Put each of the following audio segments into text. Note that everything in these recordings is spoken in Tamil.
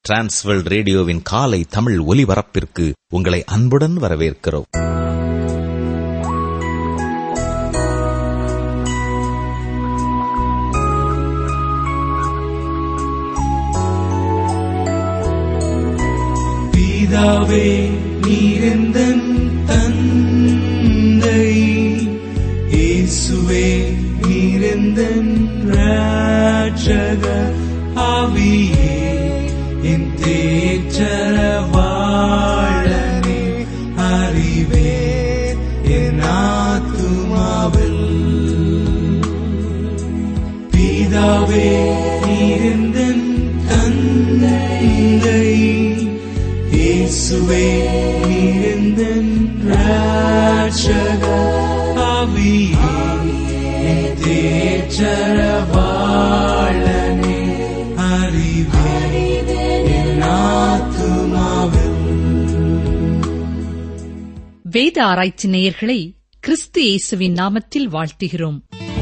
டிரான்ஸ்வர்ல்ட் ரேடியோவின் காலை தமிழ் ஒலிபரப்பிற்கு உங்களை அன்புடன் வரவேற்கிறோம் பிதாவே நீரெந்தன் தந்தை இயேசுவே நீரெந்தன் ராட்சக ஆவியே என் தேற்றரவாழனே அறிவே என் ஆத்துமாவில் பிதாவே நீரெந்தன் தந்தை இயேசுவே நீரெந்தன் ராட்சக ஆவியே என் தேற்றரவாழனே அறிவே என் ஆத்துமாவில் வேத ஆராய்ச்சி நேயர்களை கிறிஸ்து இயேசுவின் நாமத்தில் வாழ்த்துகிறோம்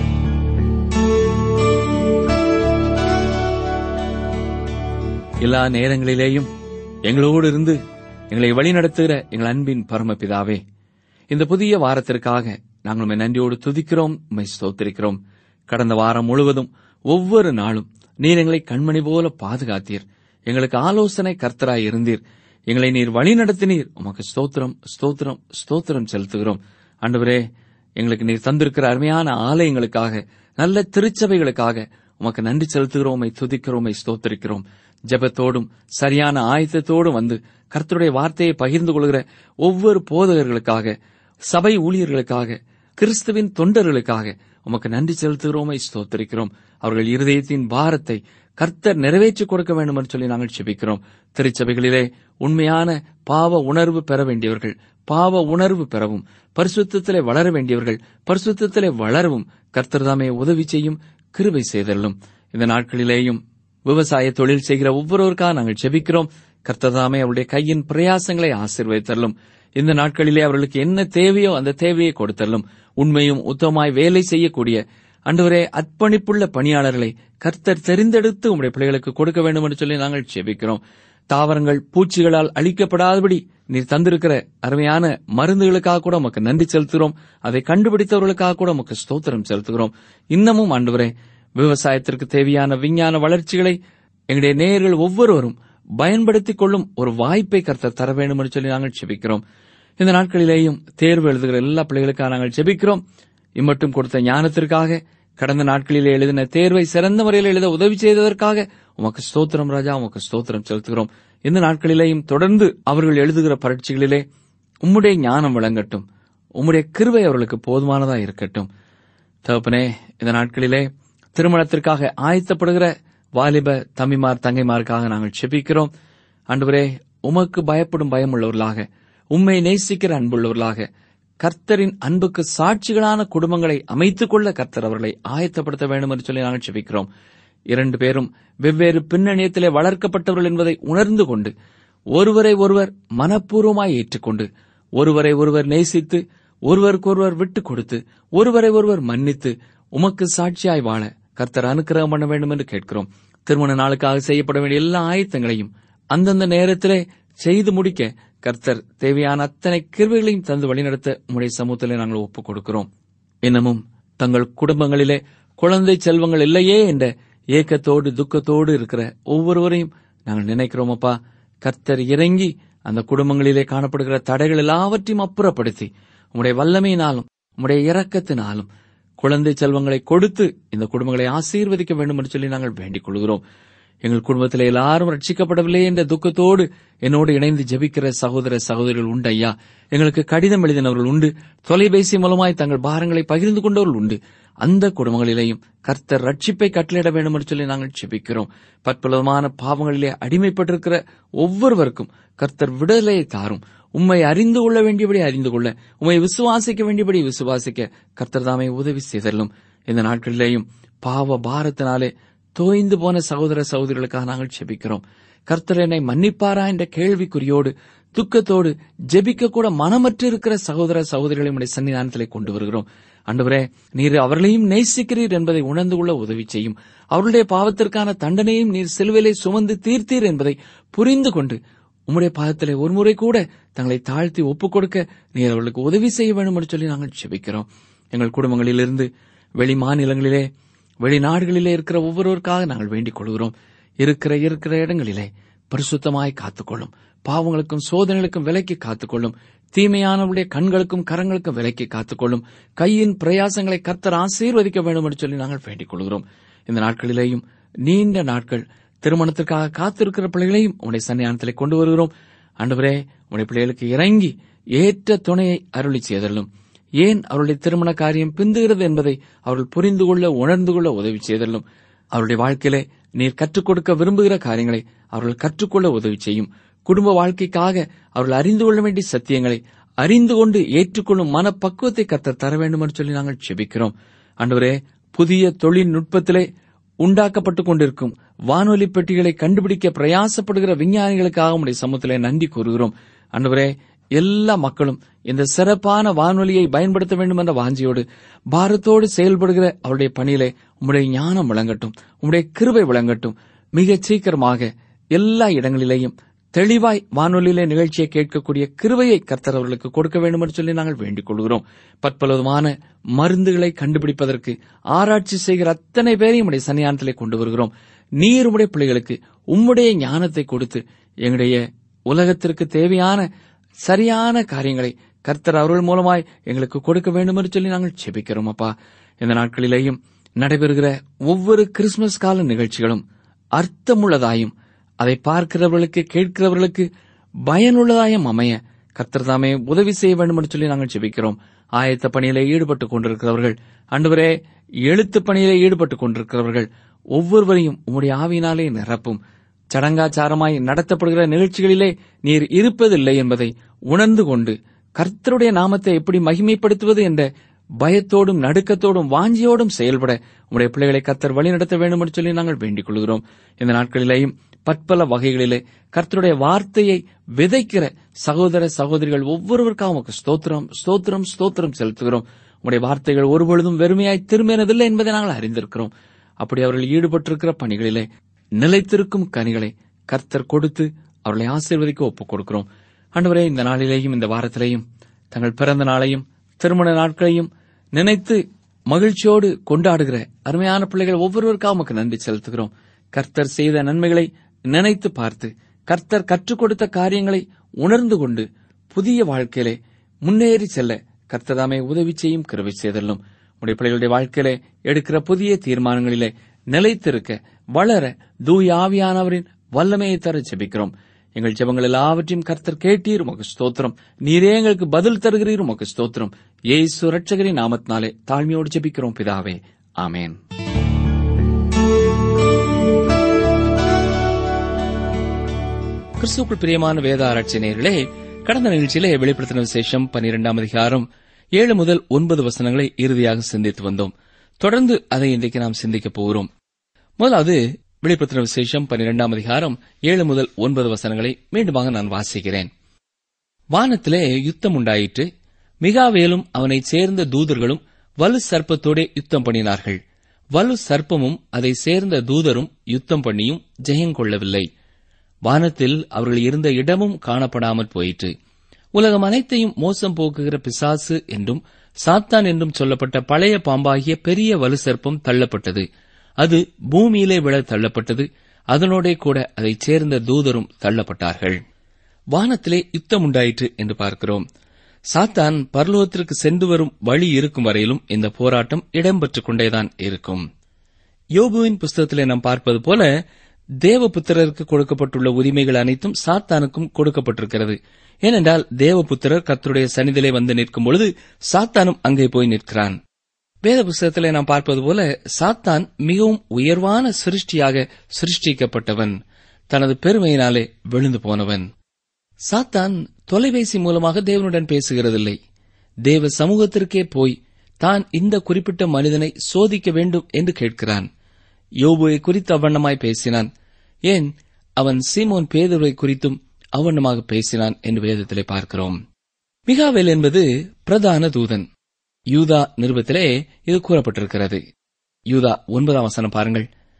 எல்லா நேரங்களிலேயும் எங்களோடு இருந்து எங்களை வழிநடத்துகிற எங்கள் அன்பின் பரமபிதாவே இந்த புதிய வாரத்திற்காக நாங்கள் உம்மை நன்றியோடு துதிக்கிறோம் உம்மை ஸ்தோத்திரிக்கிறோம் கடந்த வாரம் முழுவதும் ஒவ்வொரு நாளும் நீர் எங்களை கண்மணி போல பாதுகாத்தீர் எங்களுக்கு ஆலோசனை கர்த்தராய் இருந்தீர் எங்களை நீர் வழிநடத்தினீர் உமக்கு ஸ்தோத்திரம் ஸ்தோத்திரம் ஸ்தோத்திரம் செலுத்துகிறோம் ஆண்டவரே எங்களுக்கு நீர் தந்திருக்கிற அருமையான ஆலயங்களுக்காக நல்ல திருச்சபைகளுக்காக உமக்கு நன்றி செலுத்துகிறோம் உம்மை துதிக்கிறோம் உம்மை ஸ்தோத்திரிக்கிறோம் ஜெபத்தோடும் சரியான ஆயத்தத்தோடும் வந்து கர்த்தருடைய வார்த்தையை பகிர்ந்து கொள்கிற ஒவ்வொரு போதகர்களுக்காக சபை ஊழியர்களுக்காக கிறிஸ்துவின் தொண்டர்களுக்காக உமக்கு நன்றி செலுத்துகிறோமை ஸ்தோத்திரிக்கிறோம் அவர்கள் இருதயத்தின் பாரத்தை கர்த்தர் நிறைவேற்றிக் கொடுக்க வேண்டும் என்று சொல்லி நாங்கள் செபிக்கிறோம் திருச்சபைகளிலே உண்மையான பாவ உணர்வு பெற வேண்டியவர்கள் பாவ உணர்வு பெறவும் பரிசுத்தத்திலே வளர வேண்டியவர்கள் பரிசுத்தத்திலே வளரவும் கர்த்தர் தாமே உதவி செய்யும் கிருபை செய்தல்லும் இந்த நாட்களிலேயும் விவசாய தொழில் செய்கிற ஒவ்வொருவருக்காக நாங்கள் செபிக்கிறோம் கர்த்ததாமே அவருடைய கையின் பிரயாசங்களை ஆசிர்வதித்தள்ளும் இந்த நாட்களிலே அவர்களுக்கு என்ன தேவையோ அந்த தேவையை கொடுத்தள்ளும் உண்மையும் உத்தமாய் வேலை செய்யக்கூடிய அன்றுவரே அர்ப்பணிப்புள்ள பணியாளர்களை கர்த்தர் தெரிந்தெடுத்து உங்களுடைய பிள்ளைகளுக்கு கொடுக்க வேண்டும் என்று சொல்லி நாங்கள் செபிக்கிறோம் தாவரங்கள் பூச்சிகளால் அழிக்கப்படாதபடி நீர் தந்திருக்கிற அருமையான மருந்துகளுக்காக கூட உமக்கு நன்றி செலுத்துகிறோம் அதை கண்டுபிடித்தவர்களுக்காக கூட உமக்கு ஸ்தோத்திரம் செலுத்துகிறோம் இன்னமும் ஆண்டவரே விவசாயத்திற்கு தேவையான விஞ்ஞான வளர்ச்சிகளை எங்களுடைய நேயர்கள் ஒவ்வொருவரும் பயன்படுத்திக் கொள்ளும் ஒரு வாய்ப்பை கர்த்தர் தர வேண்டும் என்று சொல்லி நாங்கள் செபிக்கிறோம் இந்த நாட்களிலேயும் தேர்வு எழுதுகிற எல்லா பிள்ளைகளுக்காக நாங்கள் செபிக்கிறோம் இம்மட்டும் கொடுத்த ஞானத்திற்காக கடந்த நாட்களிலே எழுதின தேர்வை சிறந்த முறையில் எழுத உதவி செய்ததற்காக உமக்கு ஸ்தோத்திரம் ராஜா உமக்கு ஸ்தோத்திரம் செலுத்துகிறோம் இந்த நாட்களிலேயும் தொடர்ந்து அவர்கள் எழுதுகிற பரீட்சைகளிலே உம்முடைய ஞானம் விளங்கட்டும் உம்முடைய கிருபை அவர்களுக்கு போதுமானதா இருக்கட்டும் தகப்பனே இந்த நாட்களிலே திருமணத்திற்காக ஆயத்தப்படுகிற வாலிப தம்பிமார் தங்கைமாருக்காக நாங்கள் செபிக்கிறோம் ஆண்டவரே உமக்கு பயப்படும் பயம் உள்ளவர்களாக உம்மை நேசிக்கிற அன்புள்ளவர்களாக கர்த்தரின் அன்புக்கு சாட்சிகளான குடும்பங்களை அமைத்துக் கொள்ள கர்த்தர் அவர்களை ஆயத்தப்படுத்த வேண்டும் என்று சொல்லி நாங்கள் செபிக்கிறோம் இரண்டு பேரும் வெவ்வேறு பின்னணியத்திலே வளர்க்கப்பட்டவர்கள் என்பதை உணர்ந்து கொண்டு ஒருவரை ஒருவர் மனப்பூர்வமாய் ஏற்றுக்கொண்டு ஒருவரை ஒருவர் நேசித்து ஒருவருக்கொருவர் விட்டுக் கொடுத்து ஒருவரை ஒருவர் மன்னித்து உமக்கு சாட்சியாய் வாழ கர்த்தர் அனுக்கிரகம் பண்ண வேண்டும் என்று கேட்கிறோம் திருமண நாளுக்காக செய்யப்பட வேண்டிய எல்லா ஆயத்தங்களையும் அந்தந்த நேரத்திலே செய்து முடிக்க கர்த்தர் தேவையான அத்தனை கிருவைகளையும் தந்து வழிநடத்த உம்முடைய சமூகத்திலே நாங்கள் ஒப்புக் கொடுக்கிறோம் இன்னமும் தங்கள் குடும்பங்களிலே குழந்தை செல்வங்கள் இல்லையே என்ற ஏக்கத்தோடு துக்கத்தோடு இருக்கிற ஒவ்வொருவரையும் நாங்கள் நினைக்கிறோம் அப்பா கர்த்தர் இறங்கி அந்த குடும்பங்களிலே காணப்படுகிற தடைகள் எல்லாவற்றையும் அப்புறப்படுத்தி உம்முடைய வல்லமையினாலும் உம்முடைய இரக்கத்தினாலும் குழந்தை செல்வங்களை கொடுத்து இந்த குடும்பங்களை ஆசீர்வதிக்க வேண்டும் என்று சொல்லி நாங்கள் வேண்டிக் கொள்கிறோம் எங்கள் குடும்பத்தில் எல்லாரும் ரட்சிக்கப்படவில்லை என்ற துக்கத்தோடு என்னோடு இணைந்து ஜெபிக்கிற சகோதர சகோதரிகள் உண்டு ஐயா எங்களுக்கு கடிதம் எழுதினவர்கள் உண்டு தொலைபேசி மூலமாய் தங்கள் பாரங்களை பகிர்ந்து கொண்டவர்கள் உண்டு அந்த குடும்பங்களிலேயும் கர்த்தர் ரட்சிப்பை கட்டளையிட வேண்டும் என்று சொல்லி நாங்கள் ஜெபிக்கிறோம் பற்பலமான பாவங்களிலே அடிமைப்பட்டிருக்கிற ஒவ்வொருவருக்கும் கர்த்தர் விடுதலையை தாரும் உம்மை அறிந்து கொள்ள வேண்டியபடி அறிந்து கொள்ள உம்மை விசுவாசிக்க வேண்டியபடி விசுவாசிக்க கர்த்தர் தாமே உதவி செய்தல்லும் இந்த நாட்களிலேயும் பாவ பாரத்தினாலே தோய்ந்து போன சகோதர சகோதரிகளுக்காக நாங்கள் செபிக்கிறோம் கர்த்தர் என்னை மன்னிப்பாரா என்ற கேள்விக்குறியோடு துக்கத்தோடு ஜெபிக்க கூட மனமற்று இருக்கிற சகோதர சகோதரிகளை உடைய சன்னிதானத்திலே கொண்டு வருகிறோம் அன்றுவரே நீர் அவர்களையும் நேசிக்கிறீர் என்பதை உணர்ந்து கொள்ள உதவி செய்யும் அவர்களுடைய பாவத்திற்கான தண்டனையும் நீர் சிலுவையிலே சுமந்து தீர்த்தீர் என்பதை புரிந்து கொண்டு உம்முடைய பாதத்திலே ஒரு முறை கூட தங்களை தாழ்த்தி ஒப்புக் கொடுக்க நீர் அவர்களுக்கு உதவி செய்ய வேண்டும் என்று சொல்லி நாங்கள் செபிக்கிறோம் எங்கள் குடும்பங்களிலிருந்து வெளி மாநிலங்களிலே வெளிநாடுகளிலே இருக்கிற ஒவ்வொருவருக்காக நாங்கள் வேண்டிக் கொள்கிறோம் இருக்கிற இருக்கிற இடங்களிலே பரிசுத்தமாய் காத்துக்கொள்ளும் பாவங்களுக்கும் சோதனைகளுக்கும் விலைக்கு காத்துக்கொள்ளும் தீமையானவருடைய கண்களுக்கும் கரங்களுக்கும் விலைக்கு காத்துக்கொள்ளும் கையின் பிரயாசங்களை கர்த்தர் ஆசீர்வதிக்க வேண்டும் என்று சொல்லி நாங்கள் வேண்டிக் கொள்கிறோம் இந்த நாட்களிலேயும் நீண்ட நாட்கள் திருமணத்திற்காக காத்திருக்கிற பிள்ளைகளையும் உடைய சன்னியானத்திலே கொண்டு வருகிறோம் ஆண்டவரே உடைய பிள்ளைகளுக்கு இறங்கி ஏற்ற துணையை அருளி செய்தலும் ஏன் அவருடைய திருமண காரியம் பிந்துகிறது என்பதை அவர்கள் புரிந்து கொள்ள உணர்ந்து கொள்ள உதவி செய்தலும் அவருடைய வாழ்க்கையிலே நீர் கற்றுக் கொடுக்க விரும்புகிற காரியங்களை அவர்கள் கற்றுக்கொள்ள உதவி செய்யும் குடும்ப வாழ்க்கைக்காக அவர்கள் அறிந்து கொள்ள வேண்டிய சத்தியங்களை அறிந்து கொண்டு ஏற்றுக்கொள்ளும் மனப்பக்குவத்தை கத்த தர வேண்டும் என்று சொல்லி நாங்கள் செபிக்கிறோம் ஆண்டவரே புதிய தொழில்நுட்பத்திலே உண்டாக்கப்பட்டுக் கொண்டிருக்கும் வானொலி பெட்டிகளை கண்டுபிடிக்க பிரயாசப்படுகிற விஞ்ஞானிகளுக்காக உடைய சமூகத்திலே நன்றி கூறுகிறோம் ஆண்டவரே எல்லா மக்களும் இந்த சிறப்பான வானொலியை பயன்படுத்த வேண்டும் என்ற வாஞ்சியோடு பாரத்தோடு செயல்படுகிற அவருடைய பணியிலே உம்முடைய ஞானம் விளங்கட்டும் உம்முடைய கிருபை விளங்கட்டும் மிகச் சீக்கிரமாக எல்லா இடங்களிலேயும் தெளிவாய் வானொலியிலே நிகழ்ச்சியை கேட்கக்கூடிய கிருவையை கர்த்தர் அவர்களுக்கு கொடுக்க வேண்டும் என்று சொல்லி நாங்கள் வேண்டிக் கொள்கிறோம் பற்பலவிதமான மருந்துகளை கண்டுபிடிப்பதற்கு ஆராய்ச்சி செய்கிற அத்தனை பேரையும் உடைய சன்னியானத்திலே கொண்டு வருகிறோம் நீர் உடைய பிள்ளைகளுக்கு உம்முடைய ஞானத்தை கொடுத்து எங்களுடைய உலகத்திற்கு தேவையான சரியான காரியங்களை கர்த்தர் அவர்கள் மூலமாய் எங்களுக்கு கொடுக்க வேண்டும் என்று சொல்லி நாங்கள் செபிக்கிறோம் அப்பா இந்த நாட்களிலேயும் நடைபெறுகிற ஒவ்வொரு கிறிஸ்துமஸ் கால நிகழ்ச்சிகளும் அர்த்தமுள்ளதாயும் அதை பார்க்கிறவர்களுக்கு கேட்கிறவர்களுக்கு பயனுள்ளதாயும் அமைய கர்த்தர் தாமே உதவி செய்ய வேண்டும் என்று சொல்லி நாங்கள் ஜெபிக்கிறோம் ஆயத்த பணியிலே ஈடுபட்டுக் கொண்டிருக்கிறவர்கள் அன்றுவரே எழுத்து பணியிலே ஈடுபட்டுக் கொண்டிருக்கிறவர்கள் ஒவ்வொருவரையும் உம்முடைய ஆவியினாலே நிரப்பும் சடங்காச்சாரமாய் நடத்தப்படுகிற நிகழ்ச்சிகளிலே நீர் இருப்பதில்லை என்பதை உணர்ந்து கொண்டு கர்த்தருடைய நாமத்தை எப்படி மகிமைப்படுத்துவது என்ற பயத்தோடும் நடுக்கத்தோடும் வாஞ்சியோடும் செயல்பட உடைய பிள்ளைகளை கர்த்தர் வழிநடத்த வேண்டும் என்று சொல்லி நாங்கள் வேண்டிக் கொள்கிறோம் இந்த நாட்களிலேயும் பற்பல வகைகளிலே கர்த்தருடைய வார்த்தையை விதைக்கிற சகோதர சகோதரிகள் ஒவ்வொருவருக்காக உமக்கு ஸ்தோத்திரம் ஸ்தோத்திரம் ஸ்தோத்திரம் செலுத்துகிறோம் உடைய வார்த்தைகள் ஒருபொழுதும் வெறுமையாய் திரும்பினதில்லை என்பதை நாங்கள் அறிந்திருக்கிறோம் அப்படி அவர்கள் ஈடுபட்டிருக்கிற பணிகளிலே நிலைத்திருக்கும் கனிகளை கர்த்தர் கொடுத்து அவர்களை ஆசீர்வதிக்க ஒப்புக் கொடுக்கிறோம் ஆண்டவரே இந்த நாளிலேயும் இந்த வாரத்திலேயும் தங்கள் பிறந்த நாளையும் திருமண நாட்களையும் நினைத்து மகிழ்ச்சியோடு கொண்டாடுகிற அருமையான பிள்ளைகள் ஒவ்வொருவருக்காக உமக்கு நன்றி செலுத்துகிறோம் கர்த்தர் செய்த நன்மைகளை நினைத்து பார்த்து கர்த்தர் கற்றுக் கொடுத்த காரியங்களை உணர்ந்து கொண்டு புதிய வாழ்க்கையிலே முன்னேறி செல்ல கர்த்ததாமே உதவி செய்யும் கிருவை செய்தல்லும் உடைய பிள்ளைகளுடைய வாழ்க்கையிலே எடுக்கிற புதிய தீர்மானங்களிலே நிலைத்திருக்க வளர தூய ஆவியானவரின் வல்லமையை தர ஜெபிக்கிறோம் எங்கள் ஜெபங்கள் எல்லாவற்றையும் கர்த்தர் கேட்டீர் உமக்கு ஸ்தோத்திரம் நீரே எங்களுக்கு பதில் தருகிறீர் உமக்கு ஸ்தோத்திரம் ஏசு ரட்சகரின் நாமத்தினாலே தாழ்மையோடு ஜெபிக்கிறோம் பிதாவே ஆமேன் கிறிஸ்துக்குள் பிரியமான வேத ஆராய்ச்சியர்களே கடந்த நிகழ்ச்சியிலே வெளிப்படுத்தின விசேஷம் பனிரெண்டாம் அதிகாரம் ஏழு முதல் ஒன்பது வசனங்களை இறுதியாக சிந்தித்து வந்தோம் தொடர்ந்து அதை இன்றைக்கு நாம் சிந்திக்கப் போகிறோம் முதலாவது வெளிப்படுத்தின விசேஷம் பனிரெண்டாம் அதிகாரம் ஏழு முதல் ஒன்பது வசனங்களை மீண்டுமாக நான் வாசிக்கிறேன் வானத்திலே யுத்தம் உண்டாயிற்று மிகாவேலும் அவனைச் சேர்ந்த தூதர்களும் வலு சர்ப்பத்தோடே யுத்தம் பண்ணினார்கள் வலு சர்ப்பமும் அதை சேர்ந்த தூதரும் யுத்தம் பண்ணியும் ஜெயங்கொள்ளவில்லை வானத்தில் அவர்கள் இருந்த இடமும் காணப்படாமற் போயிற்று உலகம் அனைத்தையும் மோசம் போக்குகிற பிசாசு என்றும் சாத்தான் என்றும் சொல்லப்பட்ட பழைய பாம்பாகிய பெரிய வலு சர்ப்பம் தள்ளப்பட்டது அது பூமியிலே விழ தள்ளப்பட்டது அதனோடே கூட அதைச் சேர்ந்த தூதரும் தள்ளப்பட்டார்கள் வானத்திலே யுத்தம் உண்டாயிற்று என்று பார்க்கிறோம் சாத்தான் பரலோகத்திற்கு சென்று வரும் வழி இருக்கும் வரையிலும் இந்த போராட்டம் இடம்பெற்றுக் கொண்டேதான் இருக்கும் யோபுவின் புஸ்தகத்திலே நாம் பார்ப்பது போல தேவபுத்திரருக்கு கொடுக்கப்பட்டுள்ள உரிமைகள் அனைத்தும் சாத்தானுக்கும் கொடுக்கப்பட்டிருக்கிறது ஏனென்றால் தேவபுத்திரர் கர்த்தருடைய சனிதிலே வந்து நிற்கும் பொழுது சாத்தானும் அங்கே போய் நிற்கிறான் வேத புஸ்தகத்திலே நாம் பார்ப்பது போல சாத்தான் மிகவும் உயர்வான சிருஷ்டியாக சிருஷ்டிக்கப்பட்டவன் தனது பெருமையினாலே விழுந்து போனவன் சாத்தான் தொலைபேசி மூலமாக தேவனுடன் பேசுகிறதில்லை தேவ சமூகத்திற்கே போய் தான் இந்த குறிப்பிட்ட மனிதனை சோதிக்க வேண்டும் என்று கேட்கிறான் யோபுவை குறித்து அவ்வண்ணமாய் பேசினான் ஏன் அவன் சீமோன் பேதுருவை குறித்தும் அவ்வண்ணமாக பேசினான் என்று வேதத்திலே பார்க்கிறோம் மிகாவேல் என்பது பிரதான தூதன் யூதா நிருபத்திலே இது கூறப்பட்டிருக்கிறது யூதா ஒன்பதாம் வசனம் பாருங்கள்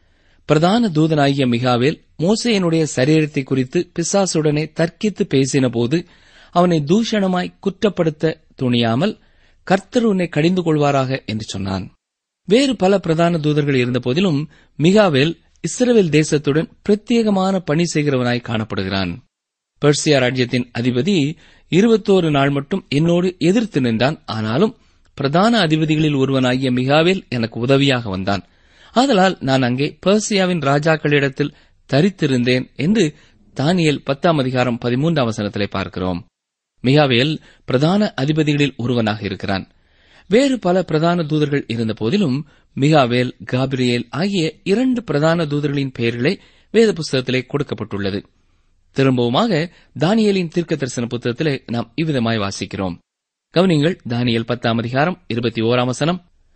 பிரதான தூதனாகிய மிகாவேல் மோசேயனுடைய சரீரத்தை குறித்து பிசாசுடனே தர்க்கித்து பேசினபோது அவனை தூஷணமாய் குற்றப்படுத்த துணியாமல் கர்த்தர் உன்னை கடிந்து கொள்வாராக என்று சொன்னான் வேறு பல பிரதான தூதர்கள் இருந்தபோதிலும் மிகாவேல் இஸ்ரவேல் தேசத்துடன் பிரத்யேகமான பணி செய்கிறவனாய் காணப்படுகிறான் பெர்சியா ராஜ்யத்தின் அதிபதி இருபத்தோரு நாள் மட்டும் என்னோடு எதிர்த்து நின்றான் ஆனாலும் பிரதான அதிபதிகளில் ஒருவனாகிய மிகாவேல் எனக்கு உதவியாக வந்தான் ஆதலால் நான் அங்கே பெர்சியாவின் ராஜாக்களிடத்தில் தரித்திருந்தேன் என்று தானியல் பத்தாம் அதிகாரம் பதிமூன்றாம் வசனத்திலே பார்க்கிறோம் மிகாவேல் பிரதான அதிபதிகளில் ஒருவனாக இருக்கிறான் வேறு பல பிரதான தூதர்கள் இருந்த போதிலும் மிகாவேல் காபிரியேல் ஆகிய இரண்டு பிரதான தூதர்களின் பெயர்களே வேத புஸ்தகத்திலே கொடுக்கப்பட்டுள்ளது திரும்பவுமாக தானியலின் தீர்க்க தரிசன புத்தகத்திலே நாம் இவ்விதமாய் வாசிக்கிறோம் கவனிங்கள் தானியல் பத்தாம் அதிகாரம் இருபத்தி ஓராம் வசனம்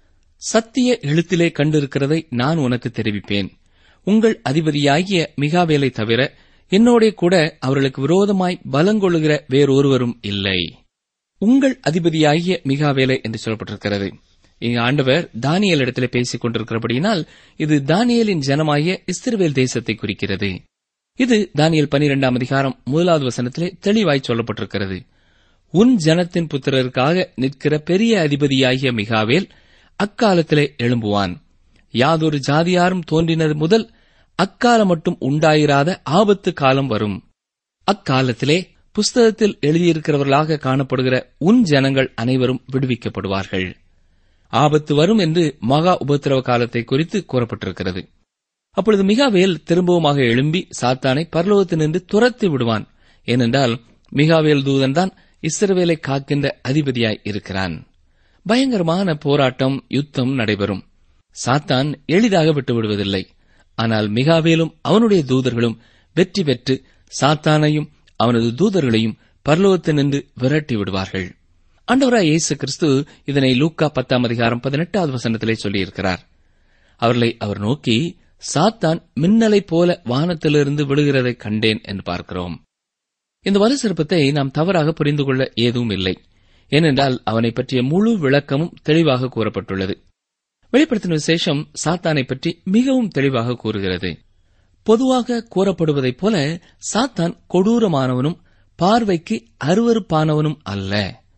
சத்திய எழுத்திலே கண்டிருக்கிறதை நான் உனக்கு தெரிவிப்பேன் உங்கள் அதிபதியாகிய மிகாவேலை தவிர என்னோடே கூட அவர்களுக்கு விரோதமாய் பலங்கொள்ளுகிற வேறொருவரும் இல்லை உங்கள் அதிபதியாகிய மிகாவேலை என்று சொல்லப்பட்டிருக்கிறது இங்கு ஆண்டவர் தானியல் இடத்திலே பேசிக் கொண்டிருக்கிறபடியினால் இது தானியலின் ஜனமாகிய இஸ்திரவேல் தேசத்தை குறிக்கிறது இது தானியல் பனிரெண்டாம் அதிகாரம் முதலாவது வசனத்திலே தெளிவாய் சொல்லப்பட்டிருக்கிறது உன் ஜனத்தின் புத்திரருக்காக நிற்கிற பெரிய அதிபதியாகிய மிகாவேல் அக்காலத்திலே எழும்புவான் யாதொரு ஜாதியாரும் தோன்றினது முதல் அக்காலம் மட்டும் உண்டாயிராத ஆபத்து காலம் வரும் அக்காலத்திலே புஸ்தகத்தில் எழுதியிருக்கிறவர்களாக காணப்படுகிற உன் ஜனங்கள் அனைவரும் விடுவிக்கப்படுவார்கள் ஆபத்து வரும் என்று மகா உபத்திரவ காலத்தை குறித்து கூறப்பட்டிருக்கிறது அப்பொழுது மிகாவேல் திரும்பவுமாக எழும்பி சாத்தானை பரலோகத்தினின்று துரத்தி விடுவான் ஏனென்றால் மிகாவேல் தூதன்தான் இஸ்ரவேலை காக்கின்ற அதிபதியாய் இருக்கிறான் பயங்கரமான போராட்டம் யுத்தம் நடைபெறும் சாத்தான் எளிதாக விட்டுவிடுவதில்லை ஆனால் மிகாவேலும் அவனுடைய தூதர்களும் வெற்றி பெற்று சாத்தானையும் அவனது தூதர்களையும் பரலோகத்தினின்று விரட்டி விடுவார்கள் ஆண்டவராய் இயேசு கிறிஸ்து இதனை லூக்கா பத்தாம் அதிகாரம் பதினெட்டாவது வசனத்திலே சொல்லியிருக்கிறார் அவர்களை அவர் நோக்கி சாத்தான் மின்னலைப் போல வானத்திலிருந்து விழுகிறதை கண்டேன் என்று பார்க்கிறோம் இந்த வலு சிற்பத்தை நாம் தவறாக புரிந்து கொள்ள ஏதும் இல்லை ஏனென்றால் அவனை பற்றிய முழு விளக்கமும் தெளிவாக கூறப்பட்டுள்ளது வெளிப்படுத்தின விசேஷம் சாத்தானை பற்றி மிகவும் தெளிவாக கூறுகிறது பொதுவாக கூறப்படுவதைப் போல சாத்தான் கொடூரமானவனும் பார்வைக்கு அருவருப்பானவனும் அல்ல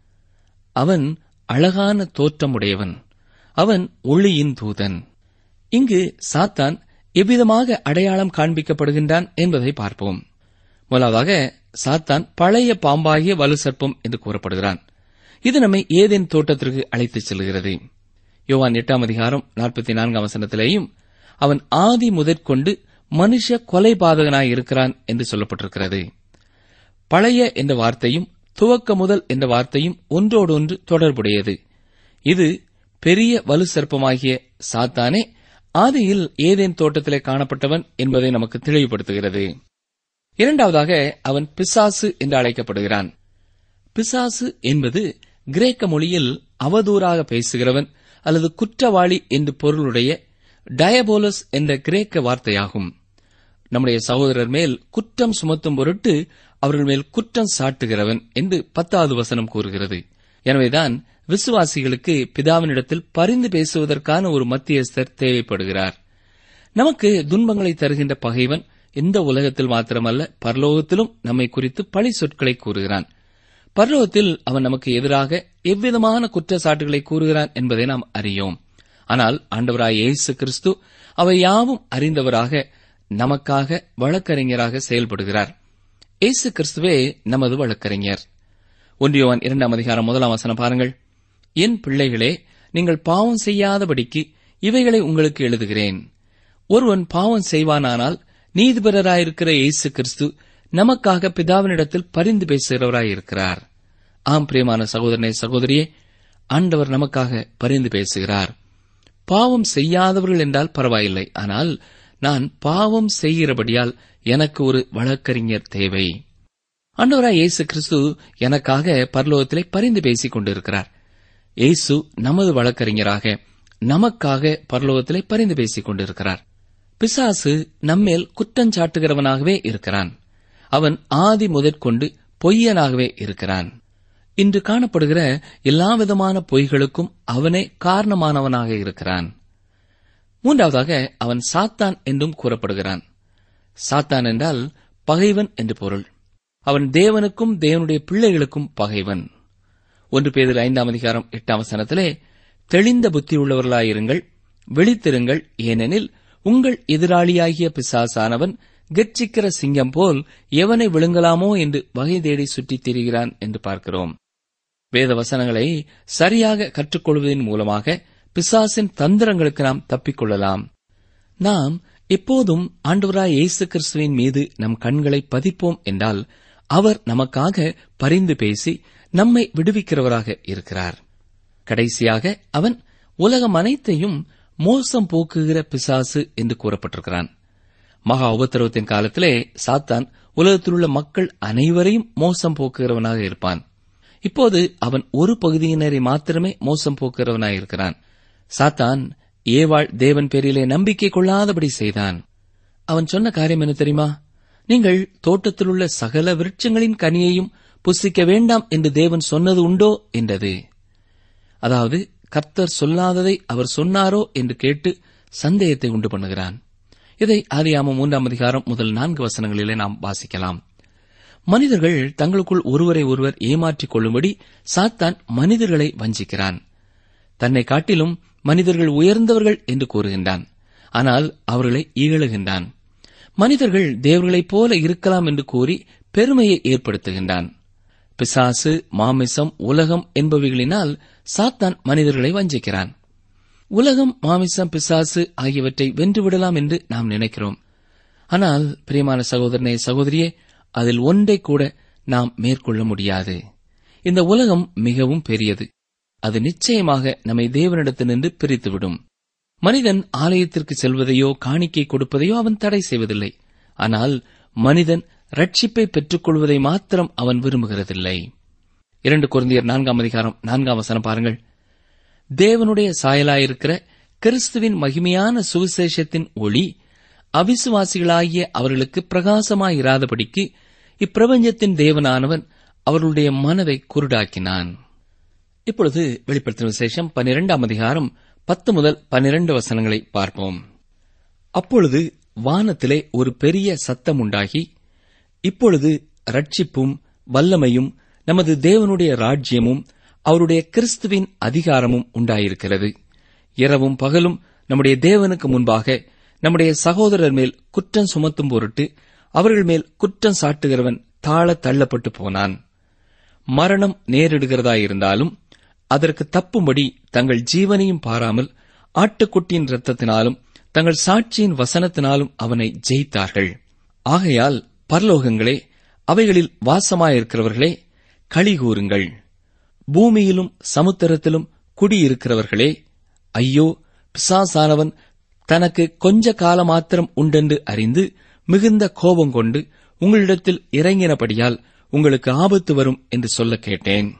அவன் அழகான தோற்றமுடையவன் அவன் ஒளியின் தூதன் இங்கு சாத்தான் எவ்விதமாக அடையாளம் காண்பிக்கப்படுகின்றான் என்பதை பார்ப்போம் முதலாவதாக சாத்தான் பழைய பாம்பாகிய வலு சர்ப்பம் என்று கூறப்படுகிறான் இது நம்மை ஏதேன் தோட்டத்திற்கு அழைத்துச் செல்கிறது யோவான் எட்டாம் அதிகாரம் நாற்பத்தி நான்காம் வசனத்திலேயும் அவன் ஆதி முதற்கொண்டு மனுஷ கொலைபாதகனாய் இருக்கிறான் என்று சொல்லப்பட்டிருக்கிறது பழைய என்ற வார்த்தையும் துவக்க முதல் என்ற வார்த்தையும் ஒன்றோடொன்று தொடர்புடையது இது பெரிய வலு சர்ப்பமாகிய சாத்தானே ஆதியில் ஏதேன் தோட்டத்திலே காணப்பட்டவன் என்பதை நமக்கு தெளிவுபடுத்துகிறது இரண்டாவதாக அவன் பிசாசு என்று அழைக்கப்படுகிறான் பிசாசு என்பது கிரேக்க மொழியில் அவதூறாக பேசுகிறவன் அல்லது குற்றவாளி என்று பொருளுடைய டயபோலஸ் என்ற கிரேக்க வார்த்தையாகும் நம்முடைய சகோதரர் மேல் குற்றம் சுமத்தும் பொருட்டு அவர்கள் மேல் குற்றம் சாட்டுகிறவன் என்று பத்தாவது வசனம் கூறுகிறது எனவேதான் விசுவாசிகளுக்கு பிதாவினிடத்தில் பரிந்து பேசுவதற்கான ஒரு மத்தியஸ்தர் தேவைப்படுகிறார் நமக்கு துன்பங்களை தருகின்ற பகைவன் இந்த உலகத்தில் மாத்திரமல்ல பரலோகத்திலும் நம்மை குறித்து பழி சொற்களை கூறுகிறான் பரலோகத்தில் அவன் நமக்கு எதிராக எவ்விதமான குற்றச்சாட்டுகளை கூறுகிறான் என்பதை நாம் அறியோம் ஆனால் ஆண்டவராய் இயேசு கிறிஸ்து அவை யாவும் அறிந்தவராக நமக்காக வழக்கறிஞராக செயல்படுகிறார் இயேசு கிறிஸ்துவே நமது வழக்கறிஞர் ஒன்றியவன் இரண்டாம் அதிகாரம் முதலாம் வசனம் பாருங்கள் என் பிள்ளைகளே நீங்கள் பாவம் செய்யாதபடிக்கு இவைகளை உங்களுக்கு எழுதுகிறேன் ஒருவன் பாவம் செய்வானானால் நீதிபரராயிருக்கிற இயேசு கிறிஸ்து நமக்காக பிதாவினிடத்தில் பரிந்து பேசுகிறவராயிருக்கிறார் ஆம் பிரியமான சகோதரனே சகோதரியே ஆண்டவர் நமக்காக பரிந்து பேசுகிறார் பாவம் செய்யாதவர்கள் என்றால் பரவாயில்லை ஆனால் நான் பாவம் செய்கிறபடியால் எனக்கு ஒரு வழக்கறிஞர் தேவை ஆண்டவராய் இயேசு கிறிஸ்து எனக்காக பரலோகத்திலே பரிந்து பேசிக் கொண்டிருக்கிறார் இயேசு நமது வழக்கறிஞராக நமக்காக பரலோகத்திலே பரிந்து பேசிக் கொண்டிருக்கிறார் பிசாசு நம்மேல் குற்றஞ்சாட்டுகிறவனாகவே இருக்கிறான் அவன் ஆதி முதற்கொண்டு பொய்யனாகவே இருக்கிறான் இன்று காணப்படுகிற எல்லாவிதமான பொய்களுக்கும் அவனே காரணமானவனாக இருக்கிறான் மூன்றாவதாக அவன் சாத்தான் என்றும் கூறப்படுகிறான் சாத்தான் என்றால் பகைவன் என்று பொருள் அவன் தேவனுக்கும் தேவனுடைய பிள்ளைகளுக்கும் பகைவன் ஒன்று பேதில் ஐந்தாம் அதிகாரம் எட்டாம் வசனத்திலே தெளிந்த புத்தி உள்ளவர்களாயிருங்கள் விழித்திருங்கள் ஏனெனில் உங்கள் எதிராளியாகிய பிசாசானவன் கெர்ச்சிக்கிற சிங்கம் போல் எவனை விழுங்கலாமோ என்று வகை தேடி சுற்றித் திரிகிறான் என்று பார்க்கிறோம் வேத வசனங்களை சரியாக கற்றுக்கொள்வதன் மூலமாக பிசாசின் தந்திரங்களுக்கு நாம் தப்பிக்கொள்ளலாம் நாம் எப்போதும் ஆண்டவராய் இயேசு கிறிஸ்துவின் மீது நம் கண்களை பதிப்போம் என்றால் அவர் நமக்காக பரிந்து பேசி நம்மை விடுவிக்கிறவராக இருக்கிறார் கடைசியாக அவன் உலகம் அனைத்தையும் மோசம் போக்குகிற பிசாசு என்று கூறப்பட்டிருக்கிறான் மகா உபத்திரவத்தின் காலத்திலே சாத்தான் உலகத்தில் உள்ள மக்கள் அனைவரையும் மோசம் போக்குகிறவனாக இருப்பான் இப்போது அவன் ஒரு பகுதியினரை மாத்திரமே மோசம் போக்குகிறவனாக இருக்கிறான் சாத்தான் ஏவாள் தேவன் பேரிலே நம்பிக்கை கொள்ளாதபடி செய்தான் அவன் சொன்ன காரியம் என்ன தெரியுமா நீங்கள் தோட்டத்தில் உள்ள சகல விருட்சங்களின் கனியையும் புசிக்க வேண்டாம் என்று தேவன் சொன்னது உண்டோ என்றது அதாவது கர்த்தர் சொல்லாததை அவர் சொன்னாரோ என்று கேட்டு சந்தேகத்தை உண்டு பண்ணுகிறான் இதை ஆதியாமம் மூன்றாம் அதிகாரம் முதல் நான்கு வசனங்களிலே நாம் வாசிக்கலாம் மனிதர்கள் தங்களுக்குள் ஒருவரை ஒருவர் ஏமாற்றிக் கொள்ளும்படி சாத்தான் மனிதர்களை வஞ்சிக்கிறான் தன்னை காட்டிலும் மனிதர்கள் உயர்ந்தவர்கள் என்று கூறுகின்றான் ஆனால் அவர்களை இகழுகின்றான் மனிதர்கள் தேவர்களைப் போல இருக்கலாம் என்று கூறி பெருமையை ஏற்படுத்துகின்றான் பிசாசு மாமிசம் உலகம் என்பவைகளினால் சாத்தான் மனிதர்களை வஞ்சிக்கிறான் உலகம் மாமிசம் பிசாசு ஆகியவற்றை வென்றுவிடலாம் என்று நாம் நினைக்கிறோம் ஆனால் பிரியமான சகோதரனே சகோதரியே அதில் ஒன்றை கூட நாம் மேற்கொள்ள முடியாது இந்த உலகம் மிகவும் பெரியது அது நிச்சயமாக நம்மை தேவனிடத்தினின்று பிரித்துவிடும் மனிதன் ஆலயத்திற்கு செல்வதையோ காணிக்கை கொடுப்பதையோ அவன் தடை செய்வதில்லை ஆனால் மனிதன் ரட்சிப்பை பெற்றுக் கொள்வதை மாத்திரம் அவன் விரும்புகிறதில்லை இரண்டு குருந்தியர் நான்காம் அதிகாரம் நான்காம் வசனம் பாருங்கள் தேவனுடைய சாயலாயிருக்கிற கிறிஸ்துவின் மகிமையான சுவிசேஷத்தின் ஒளி அவிசுவாசிகளாகிய அவர்களுக்கு பிரகாசமாயிராதபடிக்கு இப்பிரபஞ்சத்தின் தேவனானவன் அவர்களுடைய மனதை குருடாக்கினான் இப்பொழுது வெளிப்படுத்தின விசேஷம் பன்னிரெண்டாம் அதிகாரம் பத்து முதல் பன்னிரண்டு வசனங்களை பார்ப்போம் அப்பொழுது வானத்திலே ஒரு பெரிய சத்தம் உண்டாகி இப்பொழுது ரட்சிப்பும் வல்லமையும் நமது தேவனுடைய ராஜ்யமும் அவருடைய கிறிஸ்துவின் அதிகாரமும் உண்டாயிருக்கிறது இரவும் பகலும் நம்முடைய தேவனுக்கு முன்பாக நம்முடைய சகோதரர் மேல் குற்றம் சுமத்தும் பொருட்டு அவர்கள் மேல் குற்றம் சாட்டுகிறவன் தாழ தள்ளப்பட்டு போனான் மரணம் நேரிடுகிறதாயிருந்தாலும் அதற்கு தப்பும்படி தங்கள் ஜீவனையும் பாராமல் ஆட்டுக்குட்டியின் இரத்தத்தினாலும் தங்கள் சாட்சியின் வசனத்தினாலும் அவனை ஜெயித்தார்கள் ஆகையால் பரலோகங்களே அவைகளில் வாசமாயிருக்கிறவர்களே களி கூறுங்கள் பூமியிலும் சமுத்திரத்திலும் குடியிருக்கிறவர்களே ஐயோ பிசாசானவன் தனக்கு கொஞ்ச கால மாத்திரம் உண்டென்று அறிந்து மிகுந்த கோபம் கொண்டு உங்களிடத்தில் இறங்கினபடியால் உங்களுக்கு ஆபத்து வரும் என்று சொல்ல கேட்டேன்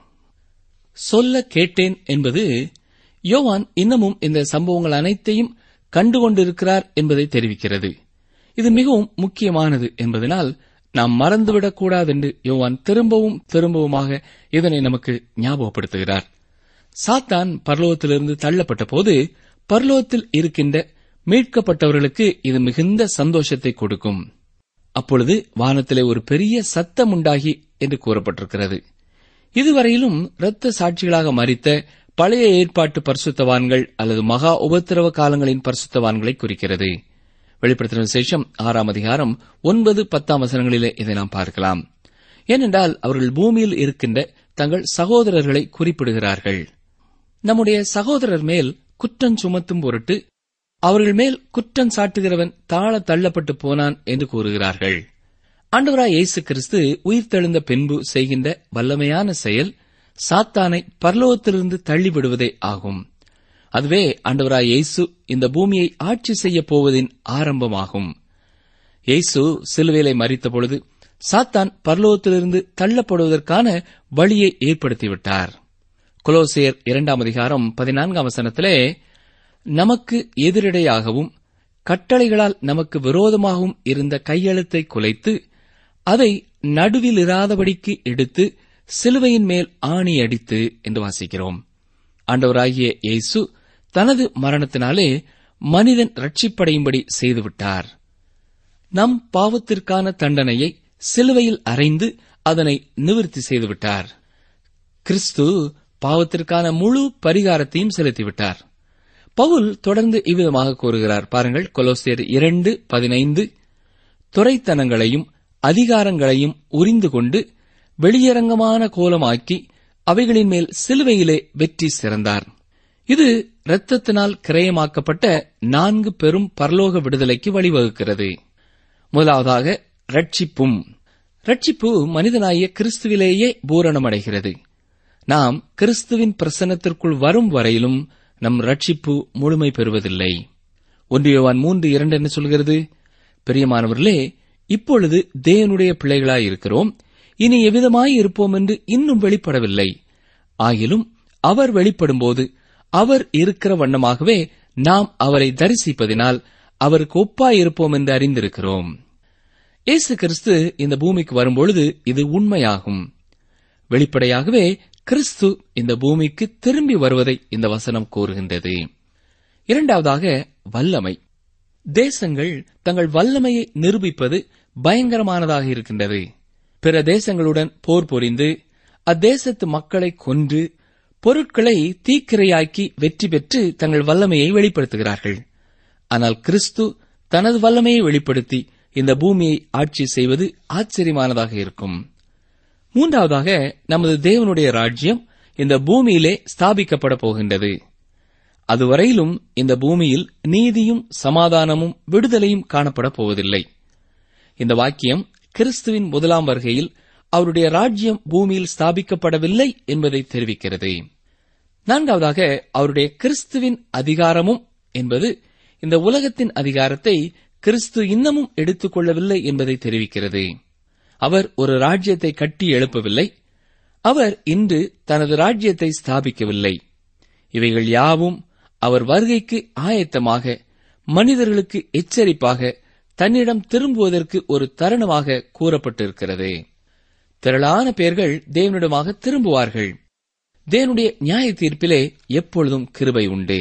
சொல்ல கேட்டேன் என்பது யோவான் இன்னமும் இந்த சம்பவங்கள் அனைத்தையும் கண்டுகொண்டிருக்கிறார் என்பதை தெரிவிக்கிறது இது மிகவும் முக்கியமானது என்பதனால் நாம் மறந்துவிடக்கூடாது என்று யோவான் திரும்பவும் திரும்பவுமாக இதனை நமக்கு ஞாபகப்படுத்துகிறார் சாத்தான் பரலோகத்திலிருந்து தள்ளப்பட்ட போது பரலோகத்தில் இருக்கின்ற மீட்கப்பட்டவர்களுக்கு இது மிகுந்த சந்தோஷத்தை கொடுக்கும் அப்பொழுது வானத்திலே ஒரு பெரிய சத்தம் உண்டாகி என்று கூறப்பட்டிருக்கிறது இதுவரையிலும் இரத்த சாட்சிகளாக மறித்த பழைய ஏற்பாட்டு பரிசுத்தவான்கள் அல்லது மகா உபத்திரவ காலங்களின் பரிசுத்தவான்களை குறிக்கிறது வெளிப்படுத்தின விசேஷம் ஆறாம் அதிகாரம் ஒன்பது பத்தாம் வசனங்களிலே இதை நாம் பார்க்கலாம் ஏனென்றால் அவர்கள் பூமியில் இருக்கின்ற தங்கள் சகோதரர்களை குறிப்பிடுகிறார்கள் நம்முடைய சகோதரர் மேல் குற்றம் சுமத்தும் பொருட்டு அவர்கள் மேல் குற்றம் சாட்டுகிறவன் தாழ தள்ளப்பட்டு போனான் என்று கூறுகிறார்கள் ஆண்டவராய் இயேசு கிறிஸ்து உயிர்த்தெழுந்த பின்பு செய்கின்ற வல்லமையான செயல் சாத்தானை பரலோகத்திலிருந்து தள்ளிவிடுவதே ஆகும் அதுவே ஆண்டவராய் இயேசு இந்த பூமியை ஆட்சி செய்யப் போவதின் ஆரம்பமாகும் இயேசு சிலுவையிலே மறித்த பொழுது சாத்தான் பரலோகத்திலிருந்து தள்ளப்படுவதற்கான வழியை ஏற்படுத்திவிட்டார் கொலோசியர் இரண்டாம் அதிகாரம் பதினான்காம் வசனத்திலே நமக்கு எதிரிடையாகவும் கட்டளைகளால் நமக்கு விரோதமாகவும் இருந்த கையெழுத்தை குலைத்து அதை நடுவில் இராதபடிக்கு எடுத்து சிலுவையின் மேல் ஆணி அடித்து என்று வாசிக்கிறோம் ஆண்டவராகிய இயேசு தனது மரணத்தினாலே மனிதன் ரட்சிப்படையும்படி செய்துவிட்டார் நம் பாவத்திற்கான தண்டனையை சிலுவையில் அறைந்து அதனை நிவர்த்தி செய்துவிட்டார் கிறிஸ்து பாவத்திற்கான முழு பரிகாரத்தையும் செலுத்திவிட்டார் பவுல் தொடர்ந்து இவ்விதமாக கூறுகிறார் பாருங்கள் கொலோசியர் இரண்டு பதினைந்து துறைத்தனங்களையும் அதிகாரங்களையும் உரிந்து கொண்டு வெளியரங்கமான கோலமாக்கி அவைகளின் மேல் சிலுவையிலே வெற்றி சிறந்தார் இது இரத்தத்தினால் கிரயமாக்கப்பட்ட நான்கு பெரும் பரலோக விடுதலைக்கு வழிவகுக்கிறது முதலாவதாக ரட்சிப்பும் ரட்சிப்பு மனிதனாகிய கிறிஸ்துவிலேயே பூரணமடைகிறது நாம் கிறிஸ்துவின் பிரசன்னத்திற்குள் வரும் வரையிலும் நம் ரட்சிப்பு முழுமை பெறுவதில்லை ஒன்றியவான் மூன்று இரண்டு என்ன சொல்கிறது பிரியமானவர்களே இப்பொழுது தேவனுடைய பிள்ளைகளாய் இருக்கிறோம் இனி எவ்விதமாய் இருப்போம் என்று இன்னும் வெளிப்படவில்லை ஆகிலும் அவர் வெளிப்படும்போது அவர் இருக்கிற வண்ணமாகவே நாம் அவரை தரிசிப்பதினால் அவருக்கு ஒப்பாய் இருப்போம் என்று அறிந்திருக்கிறோம் இயேசு கிறிஸ்து இந்த பூமிக்கு வரும்பொழுது இது உண்மையாகும் வெளிப்படையாகவே கிறிஸ்து இந்த பூமிக்கு திரும்பி வருவதை இந்த வசனம் கூறுகின்றது இரண்டாவதாக வல்லமை தேசங்கள் தங்கள் வல்லமையை நிரூபிப்பது பயங்கரமானதாக இருக்கின்றது பிற தேசங்களுடன் போர் புரிந்து அத்தேசத்து மக்களை கொன்று பொருட்களை தீக்கிரையாக்கி வெற்றி பெற்று தங்கள் வல்லமையை வெளிப்படுத்துகிறார்கள் ஆனால் கிறிஸ்து தனது வல்லமையை வெளிப்படுத்தி இந்த பூமியை ஆட்சி செய்வது ஆச்சரியமானதாக இருக்கும் மூன்றாவதாக நமது தேவனுடைய ராஜ்யம் இந்த பூமியிலே ஸ்தாபிக்கப்பட போகின்றது அதுவரையிலும் இந்த பூமியில் நீதியும் சமாதானமும் விடுதலையும் காணப்பட போவதில்லை இந்த வாக்கியம் கிறிஸ்துவின் முதலாம் வருகையில் அவருடைய ராஜ்யம் பூமியில் ஸ்தாபிக்கப்படவில்லை என்பதை தெரிவிக்கிறது நான்காவதாக அவருடைய கிறிஸ்துவின் அதிகாரமும் என்பது இந்த உலகத்தின் அதிகாரத்தை கிறிஸ்து இன்னமும் எடுத்துக் கொள்ளவில்லை என்பதை தெரிவிக்கிறது அவர் ஒரு ராஜ்யத்தை கட்டி எழுப்பவில்லை அவர் இன்று தனது ராஜ்யத்தை ஸ்தாபிக்கவில்லை இவைகள் யாவும் அவர் வருகைக்கு ஆயத்தமாக மனிதர்களுக்கு எச்சரிப்பாக தன்னிடம் திரும்புவதற்கு ஒரு தருணமாக கூறப்பட்டிருக்கிறது திரளான பேர்கள் தேவனிடமாக திரும்புவார்கள் தேவனுடைய நியாய தீர்ப்பிலே எப்பொழுதும் கிருபை உண்டு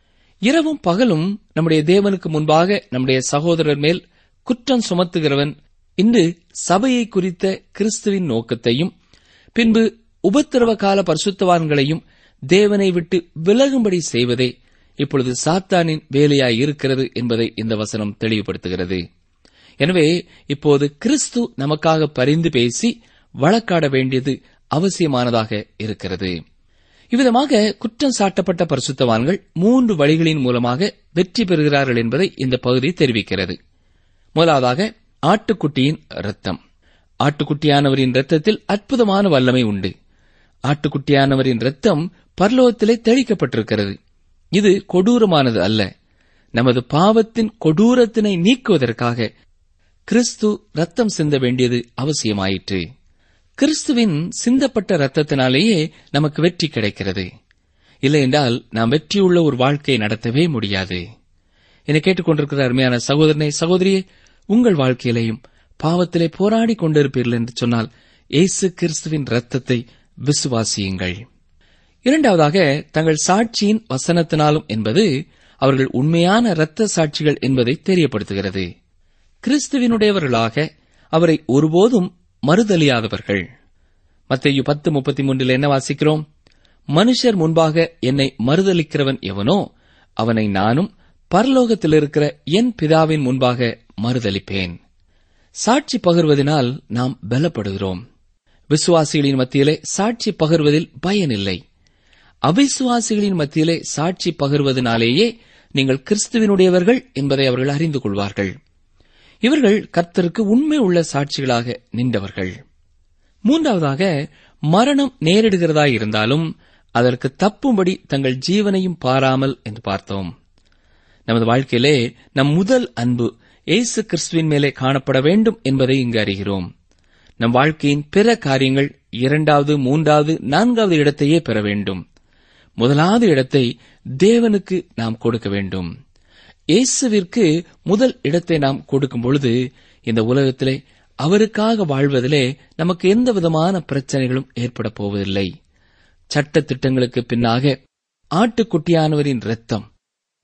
இரவும் பகலும் நம்முடைய தேவனுக்கு முன்பாக நம்முடைய சகோதரர் மேல் குற்றம் சுமத்துகிறவன் இன்று சபையை குறித்த கிறிஸ்துவின் நோக்கத்தையும் பின்பு உபத்திரவ கால பரிசுத்தவான்களையும் தேவனை விட்டு விலகும்படி செய்வதே இப்பொழுது சாத்தானின் வேலையாய் இருக்கிறது என்பதை இந்த வசனம் தெளிவுபடுத்துகிறது எனவே இப்போது கிறிஸ்து நமக்காக பரிந்து பேசி வழக்காட வேண்டியது அவசியமானதாக இருக்கிறது இவ்விதமாக குற்றம் சாட்டப்பட்ட பரிசுத்தவான்கள் மூன்று வழிகளின் மூலமாக வெற்றி பெறுகிறார்கள் என்பதை இந்த பகுதி தெரிவிக்கிறது முதலாவதாக ஆட்டுக்குட்டியின் இரத்தம் ஆட்டுக்குட்டியானவரின் இரத்தத்தில் அற்புதமான வல்லமை உண்டு ஆட்டுக்குட்டியானவரின் இரத்தம் பரலோகத்திலே தெளிக்கப்பட்டிருக்கிறது இது கொடூரமானது அல்ல நமது பாவத்தின் கொடூரத்தினை நீக்குவதற்காக கிறிஸ்து ரத்தம் சிந்த வேண்டியது அவசியமாயிற்று கிறிஸ்துவின் சிந்தப்பட்ட ரத்தத்தினாலேயே நமக்கு வெற்றி கிடைக்கிறது இல்லையென்றால் நாம் வெற்றியுள்ள ஒரு வாழ்க்கையை நடத்தவே முடியாது என்னை கேட்டுக்கொண்டிருக்கிற அருமையான சகோதரனை சகோதரியே உங்கள் வாழ்க்கையிலேயும் பாவத்திலே போராடி கொண்டிருப்பீர்கள் என்று சொன்னால் இயேசு கிறிஸ்துவின் ரத்தத்தை விசுவாசியுங்கள் இரண்டாவதாக தங்கள் சாட்சியின் வசனத்தினாலும் என்பது அவர்கள் உண்மையான இரத்த சாட்சிகள் என்பதை தெரியப்படுத்துகிறது கிறிஸ்துவினுடையவர்களாக அவரை ஒருபோதும் மறுதலியாதவர்கள் மத்திய பத்து முப்பத்தி மூன்றில் என்ன வாசிக்கிறோம் மனுஷர் முன்பாக என்னை மறுதலிக்கிறவன் எவனோ அவனை நானும் பரலோகத்தில் இருக்கிற என் பிதாவின் முன்பாக மறுதலிப்பேன் சாட்சி பகிர்வதனால் நாம் பலப்படுகிறோம் விசுவாசிகளின் மத்தியிலே சாட்சி பகிர்வதில் பயனில்லை அவிசுவாசிகளின் மத்தியிலே சாட்சி பகிர்வதனாலேயே நீங்கள் கிறிஸ்துவினுடையவர்கள் என்பதை அவர்கள் அறிந்து கொள்வார்கள் இவர்கள் கர்த்தருக்கு உண்மை உள்ள சாட்சிகளாக நின்றவர்கள் மூன்றாவதாக மரணம் நேரிடுகிறதா இருந்தாலும் அதற்கு தப்பும்படி தங்கள் ஜீவனையும் பாராமல் என்று பார்த்தோம் நமது வாழ்க்கையிலே நம் முதல் அன்பு இயேசு கிறிஸ்துவின் மேலே காணப்பட வேண்டும் என்பதை இங்கு அறிகிறோம் நம் வாழ்க்கையின் பிற காரியங்கள் இரண்டாவது மூன்றாவது நான்காவது இடத்தையே பெற வேண்டும் முதலாவது இடத்தை தேவனுக்கு நாம் கொடுக்க வேண்டும் இயேசுவிற்கு முதல் இடத்தை நாம் கொடுக்கும் பொழுது இந்த உலகத்திலே அவருக்காக வாழ்வதிலே நமக்கு எந்த விதமான பிரச்சனைகளும் ஏற்பட போவதில்லை சட்ட திட்டங்களுக்கு பின்னாக ஆட்டுக்குட்டியானவரின் இரத்தம்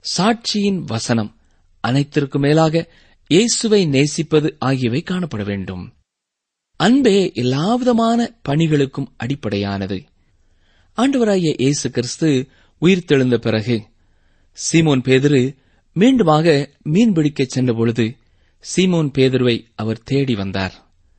சாட்சியின் வசனம் அனைத்திற்கும் மேலாக இயேசுவை நேசிப்பது ஆகியவை காணப்பட வேண்டும் அன்பே எல்லாவிதமான பணிகளுக்கும் அடிப்படையானது ஆண்டவராகிய இயேசு கிறிஸ்து உயிர்த்தெழுந்த பிறகு சீமோன் பேதுரு மீண்டுமாக மீன்பிடிக்கச் சென்றபொழுது சீமோன் பேதுருவை அவர் தேடி வந்தார்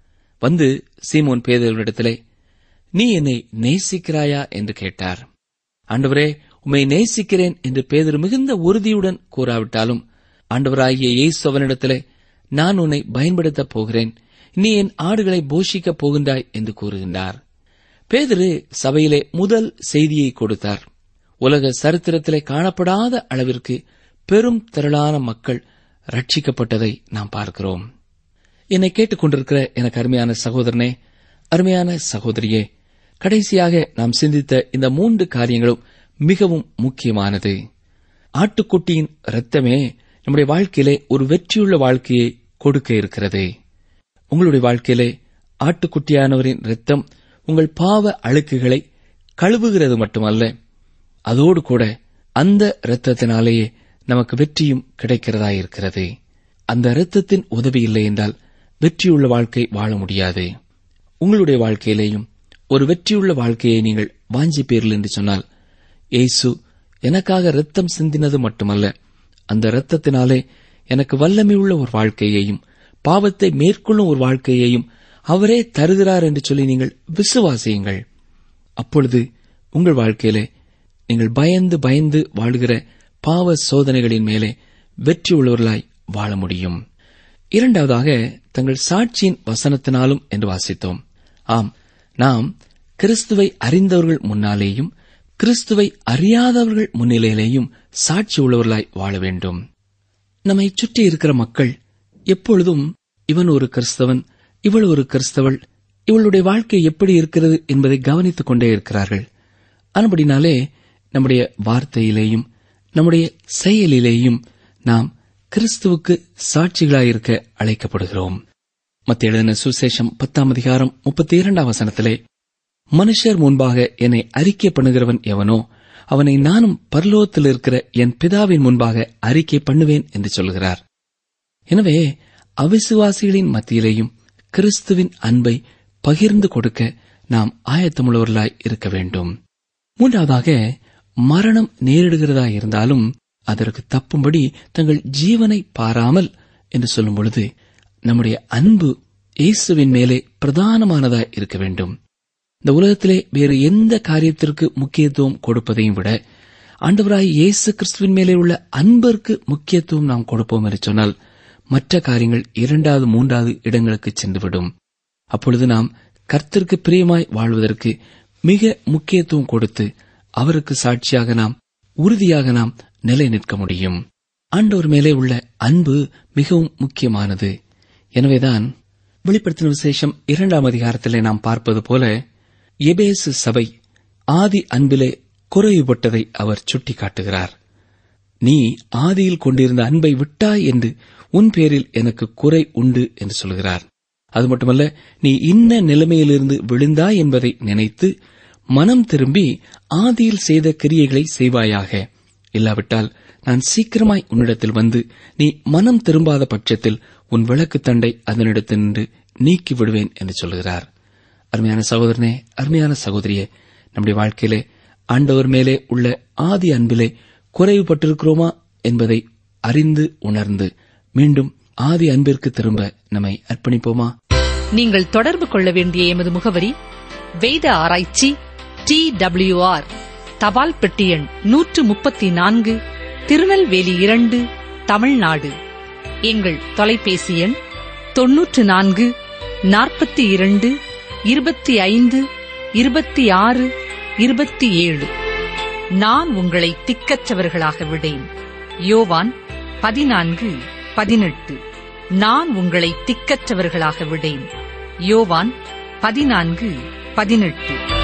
வந்து சீமோன் பேதுருவிடத்திலே நீ என்னை நேசிக்கிறாயா என்று கேட்டார் ஆண்டவரே உம்மை நேசிக்கிறேன் என்று பேதுரு மிகுந்த உறுதியுடன் கூறாவிட்டாலும் ஆண்டவராகிய இயேசு அவனிடத்திலே நான் உன்னை பயன்படுத்தப் போகிறேன் நீ என் ஆடுகளை போஷிக்கப் போகின்றாய் என்று கூறுகின்றார் பேதுரு சபையிலே முதல் செய்தியை கொடுத்தார் உலக சரித்திரத்திலே காணப்படாத அளவிற்கு பெரும் திரளான மக்கள் ரட்சிக்கப்பட்டதை நாம் பார்க்கிறோம் என்னை கேட்டுக்கொண்டிருக்கிற எனக்கு அருமையான சகோதரனே அருமையான சகோதரியே கடைசியாக நாம் சிந்தித்த இந்த மூன்று காரியங்களும் மிகவும் முக்கியமானது ஆட்டுக்குட்டியின் இரத்தமே நம்முடைய வாழ்க்கையிலே ஒரு வெற்றியுள்ள வாழ்க்கையை கொடுக்க இருக்கிறது உங்களுடைய வாழ்க்கையிலே ஆட்டுக்குட்டியானவரின் இரத்தம் உங்கள் பாவ அழுக்குகளை கழுவுகிறது மட்டுமல்ல அதோடு கூட அந்த இரத்தத்தினாலேயே நமக்கு வெற்றியும் கிடைக்கிறதாயிருக்கிறது அந்த இரத்தத்தின் உதவி இல்லை என்றால் வெற்றியுள்ள வாழ்க்கை வாழ முடியாது உங்களுடைய வாழ்க்கையிலேயும் ஒரு வெற்றியுள்ள வாழ்க்கையை நீங்கள் வாஞ்சிப்பீர்கள் என்று சொன்னால் இயேசு எனக்காக இரத்தம் சிந்தினது மட்டுமல்ல அந்த இரத்தத்தினாலே எனக்கு வல்லமையுள்ள ஒரு வாழ்க்கையையும் பாவத்தை மேற்கொள்ளும் ஒரு வாழ்க்கையையும் அவரே தருகிறார் என்று சொல்லி நீங்கள் விசுவாசியுங்கள் அப்பொழுது உங்கள் வாழ்க்கையிலே நீங்கள் பயந்து பயந்து வாழ்கிற பாவ சோதனைகளின் மேலே வெற்றி உள்ளவர்களாய் வாழ முடியும் இரண்டாவதாக தங்கள் சாட்சியின் வசனத்தினாலும் என்று வாசித்தோம் ஆம் நாம் கிறிஸ்துவை அறிந்தவர்கள் முன்னாலேயும் கிறிஸ்துவை அறியாதவர்கள் முன்னிலையிலேயும் சாட்சி உள்ளவர்களாய் வாழ வேண்டும் நம்மை சுற்றி இருக்கிற மக்கள் எப்பொழுதும் இவன் ஒரு கிறிஸ்தவன் இவள் ஒரு கிறிஸ்தவள் இவளுடைய வாழ்க்கை எப்படி இருக்கிறது என்பதை கவனித்துக் கொண்டே இருக்கிறார்கள் அதுபடினாலே நம்முடைய வார்த்தையிலேயும் நம்முடைய செயலிலேயும் நாம் கிறிஸ்துவுக்கு சாட்சிகளாயிருக்க அழைக்கப்படுகிறோம் மத்திய எழுதின சுசேஷம் பத்தாம் அதிகாரம் முப்பத்தி இரண்டாம் வசனத்திலே மனுஷர் முன்பாக என்னை அறிக்கை பண்ணுகிறவன் எவனோ அவனை நானும் பரலோகத்தில் இருக்கிற என் பிதாவின் முன்பாக அறிக்கை பண்ணுவேன் என்று சொல்கிறார் எனவே அவிசுவாசிகளின் மத்தியிலேயும் கிறிஸ்துவின் அன்பை பகிர்ந்து கொடுக்க நாம் ஆயத்தமுள்ளவர்களாய் இருக்க வேண்டும் மூன்றாவதாக மரணம் நேரிடுகிறதா இருந்தாலும் அதற்கு தப்பும்படி தங்கள் ஜீவனை பாராமல் என்று சொல்லும் பொழுது நம்முடைய அன்பு இயேசுவின் மேலே பிரதானமானதாய் இருக்க வேண்டும் இந்த உலகத்திலே வேறு எந்த காரியத்திற்கு முக்கியத்துவம் கொடுப்பதையும் விட ஆண்டவராய் இயேசு கிறிஸ்துவின் மேலே உள்ள அன்பிற்கு முக்கியத்துவம் நாம் கொடுப்போம் என்று சொன்னால் மற்ற காரியங்கள் இரண்டாவது மூன்றாவது இடங்களுக்கு சென்றுவிடும் அப்பொழுது நாம் கர்த்தருக்கு பிரியமாய் வாழ்வதற்கு மிக முக்கியத்துவம் கொடுத்து அவருக்கு சாட்சியாக நாம் உறுதியாக நாம் நிலை நிற்க முடியும் ஆண்டவர் மேலே உள்ள அன்பு மிகவும் முக்கியமானது எனவேதான் வெளிப்படுத்தின விசேஷம் இரண்டாம் அதிகாரத்திலே நாம் பார்ப்பது போல எபேசு சபை ஆதி அன்பிலே குறைவுபட்டதை அவர் சுட்டிக்காட்டுகிறார் நீ ஆதியில் கொண்டிருந்த அன்பை விட்டாய் என்று உன் பேரில் எனக்கு குறை உண்டு என்று சொல்கிறார் அது மட்டுமல்ல நீ இன்ன நிலைமையிலிருந்து விழுந்தாய் என்பதை நினைத்து மனம் திரும்பி ஆதியில் செய்த கிரியைகளை செய்வாயாக இல்லாவிட்டால் நான் சீக்கிரமாய் உன்னிடத்தில் வந்து நீ மனம் திரும்பாத பட்சத்தில் உன் விளக்கு தண்டை அதனிடத்தினின்று நீக்கி விடுவேன் என்று சொல்கிறார் அருமையான சகோதரனே அருமையான சகோதரியே நம்முடைய வாழ்க்கையிலே ஆண்டவர் மேலே உள்ள ஆதி அன்பிலே குறைவுபட்டிருக்கிறோமா என்பதை அறிந்து உணர்ந்து மீண்டும் ஆதி அன்பிற்கு திரும்ப நம்மை அர்ப்பணிப்போமா நீங்கள் தொடர்பு கொள்ள வேண்டிய எமது முகவரி வேத ஆராய்ச்சி டி ஆர் தபால் பெட்டி எண் நூற்று முப்பத்தி நான்கு திருநெல்வேலி இரண்டு தமிழ்நாடு எங்கள் தொலைபேசி எண் தொன்னூற்று நான்கு நாற்பத்தி இரண்டு இருபத்தி ஐந்து இருபத்தி ஆறு இருபத்தி ஏழு நான் உங்களை திக்கற்றவர்களாக விடேன் யோவான் பதினான்கு பதினெட்டு நான் உங்களை திக்கற்றவர்களாக விடேன் யோவான் பதினான்கு பதினெட்டு